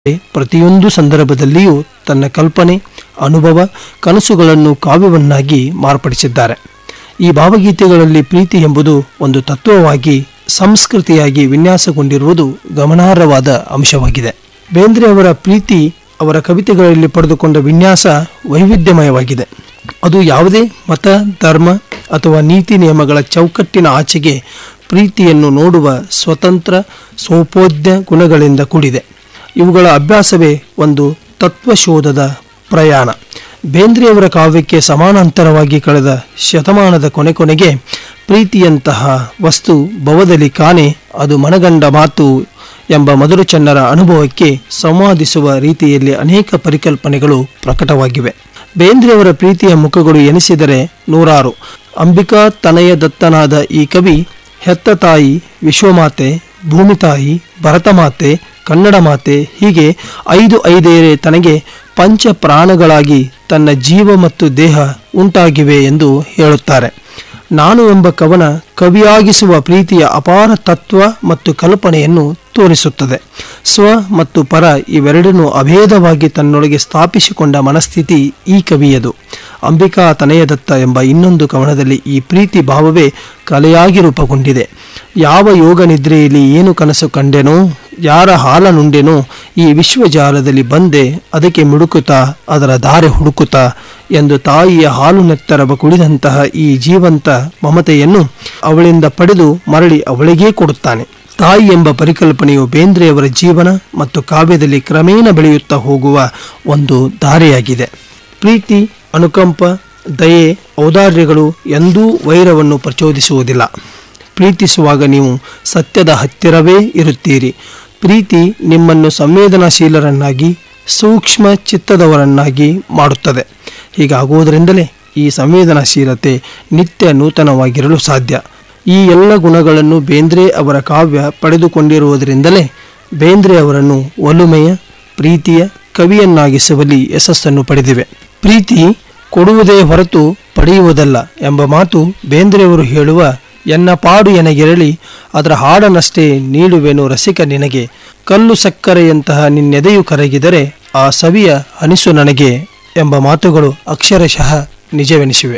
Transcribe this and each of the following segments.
ಪ್ರತಿಯೊಂದು ಸಂದರ್ಭದಲ್ಲಿಯೂ ತನ್ನ ಕಲ್ಪನೆ ಅನುಭವ ಕನಸುಗಳನ್ನು ಕಾವ್ಯವನ್ನಾಗಿ ಮಾರ್ಪಡಿಸಿದ್ದಾರೆ ಈ ಭಾವಗೀತೆಗಳಲ್ಲಿ ಪ್ರೀತಿ ಎಂಬುದು ಒಂದು ತತ್ವವಾಗಿ ಸಂಸ್ಕೃತಿಯಾಗಿ ವಿನ್ಯಾಸಗೊಂಡಿರುವುದು ಗಮನಾರ್ಹವಾದ ಅಂಶವಾಗಿದೆ ಬೇಂದ್ರೆ ಅವರ ಪ್ರೀತಿ ಅವರ ಕವಿತೆಗಳಲ್ಲಿ ಪಡೆದುಕೊಂಡ ವಿನ್ಯಾಸ ವೈವಿಧ್ಯಮಯವಾಗಿದೆ ಅದು ಯಾವುದೇ ಮತ ಧರ್ಮ ಅಥವಾ ನೀತಿ ನಿಯಮಗಳ ಚೌಕಟ್ಟಿನ ಆಚೆಗೆ ಪ್ರೀತಿಯನ್ನು ನೋಡುವ ಸ್ವತಂತ್ರ ಸೌಪೋದ್ಯ ಗುಣಗಳಿಂದ ಕೂಡಿದೆ ಇವುಗಳ ಅಭ್ಯಾಸವೇ ಒಂದು ತತ್ವಶೋಧದ ಪ್ರಯಾಣ ಬೇಂದ್ರೆಯವರ ಕಾವ್ಯಕ್ಕೆ ಸಮಾನಾಂತರವಾಗಿ ಕಳೆದ ಶತಮಾನದ ಕೊನೆ ಕೊನೆಗೆ ಪ್ರೀತಿಯಂತಹ ವಸ್ತು ಭವದಲ್ಲಿ ಕಾಣೆ ಅದು ಮನಗಂಡ ಮಾತು ಎಂಬ ಮಧುರಚನ್ನರ ಅನುಭವಕ್ಕೆ ಸಂವಾದಿಸುವ ರೀತಿಯಲ್ಲಿ ಅನೇಕ ಪರಿಕಲ್ಪನೆಗಳು ಪ್ರಕಟವಾಗಿವೆ ಬೇಂದ್ರೆಯವರ ಪ್ರೀತಿಯ ಮುಖಗಳು ಎನಿಸಿದರೆ ನೂರಾರು ಅಂಬಿಕಾ ತನಯ ದತ್ತನಾದ ಈ ಕವಿ ಹೆತ್ತ ತಾಯಿ ವಿಶ್ವಮಾತೆ ಭೂಮಿತಾಯಿ ಭರತಮಾತೆ ಕನ್ನಡ ಮಾತೆ ಹೀಗೆ ಐದು ಐದೇರೆ ತನಗೆ ಪಂಚ ಪ್ರಾಣಗಳಾಗಿ ತನ್ನ ಜೀವ ಮತ್ತು ದೇಹ ಉಂಟಾಗಿವೆ ಎಂದು ಹೇಳುತ್ತಾರೆ ನಾನು ಎಂಬ ಕವನ ಕವಿಯಾಗಿಸುವ ಪ್ರೀತಿಯ ಅಪಾರ ತತ್ವ ಮತ್ತು ಕಲ್ಪನೆಯನ್ನು ತೋರಿಸುತ್ತದೆ ಸ್ವ ಮತ್ತು ಪರ ಇವೆರಡನ್ನೂ ಅಭೇದವಾಗಿ ತನ್ನೊಳಗೆ ಸ್ಥಾಪಿಸಿಕೊಂಡ ಮನಸ್ಥಿತಿ ಈ ಕವಿಯದು ಅಂಬಿಕಾ ತನಯದತ್ತ ಎಂಬ ಇನ್ನೊಂದು ಕವನದಲ್ಲಿ ಈ ಪ್ರೀತಿ ಭಾವವೇ ಕಲೆಯಾಗಿ ರೂಪುಗೊಂಡಿದೆ ಯಾವ ಯೋಗ ನಿದ್ರೆಯಲ್ಲಿ ಏನು ಕನಸು ಕಂಡೆನೋ ಯಾರ ಹಾಲ ನುಂಡೆನೋ ಈ ವಿಶ್ವಜಾಲದಲ್ಲಿ ಬಂದೆ ಅದಕ್ಕೆ ಮಿಡುಕುತ್ತಾ ಅದರ ದಾರೆ ಹುಡುಕುತ್ತಾ ಎಂದು ತಾಯಿಯ ಹಾಲು ನೆತ್ತರವ ಕುಡಿದಂತಹ ಈ ಜೀವಂತ ಮಮತೆಯನ್ನು ಅವಳಿಂದ ಪಡೆದು ಮರಳಿ ಅವಳಿಗೇ ಕೊಡುತ್ತಾನೆ ತಾಯಿ ಎಂಬ ಪರಿಕಲ್ಪನೆಯು ಬೇಂದ್ರೆಯವರ ಜೀವನ ಮತ್ತು ಕಾವ್ಯದಲ್ಲಿ ಕ್ರಮೇಣ ಬೆಳೆಯುತ್ತಾ ಹೋಗುವ ಒಂದು ದಾರಿಯಾಗಿದೆ ಪ್ರೀತಿ ಅನುಕಂಪ ದಯೆ ಔದಾರ್ಯಗಳು ಎಂದೂ ವೈರವನ್ನು ಪ್ರಚೋದಿಸುವುದಿಲ್ಲ ಪ್ರೀತಿಸುವಾಗ ನೀವು ಸತ್ಯದ ಹತ್ತಿರವೇ ಇರುತ್ತೀರಿ ಪ್ರೀತಿ ನಿಮ್ಮನ್ನು ಸಂವೇದನಾಶೀಲರನ್ನಾಗಿ ಸೂಕ್ಷ್ಮ ಚಿತ್ತದವರನ್ನಾಗಿ ಮಾಡುತ್ತದೆ ಹೀಗಾಗುವುದರಿಂದಲೇ ಈ ಸಂವೇದನಾಶೀಲತೆ ನಿತ್ಯ ನೂತನವಾಗಿರಲು ಸಾಧ್ಯ ಈ ಎಲ್ಲ ಗುಣಗಳನ್ನು ಬೇಂದ್ರೆ ಅವರ ಕಾವ್ಯ ಪಡೆದುಕೊಂಡಿರುವುದರಿಂದಲೇ ಬೇಂದ್ರೆ ಅವರನ್ನು ಒಲುಮೆಯ ಪ್ರೀತಿಯ ಕವಿಯನ್ನಾಗಿಸುವಲ್ಲಿ ಯಶಸ್ಸನ್ನು ಪಡೆದಿವೆ ಪ್ರೀತಿ ಕೊಡುವುದೇ ಹೊರತು ಪಡೆಯುವುದಲ್ಲ ಎಂಬ ಮಾತು ಬೇಂದ್ರೆಯವರು ಹೇಳುವ ಎನ್ನ ಪಾಡು ಎನಗಿರಲಿ ಅದರ ಹಾಡನಷ್ಟೇ ನೀಡುವೆನು ರಸಿಕ ನಿನಗೆ ಕಲ್ಲು ಸಕ್ಕರೆಯಂತಹ ನಿನ್ನೆದೆಯು ಕರಗಿದರೆ ಆ ಸವಿಯ ಅನಿಸು ನನಗೆ ಎಂಬ ಮಾತುಗಳು ಅಕ್ಷರಶಃ ನಿಜವೆನಿಸಿವೆ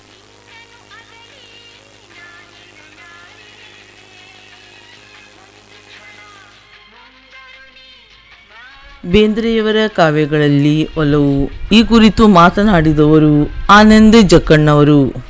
ಬೇಂದ್ರೆಯವರ ಕಾವ್ಯಗಳಲ್ಲಿ ಒಲವು ಈ ಕುರಿತು ಮಾತನಾಡಿದವರು ಆನಂದ ಜಕ್ಕಣ್ಣವರು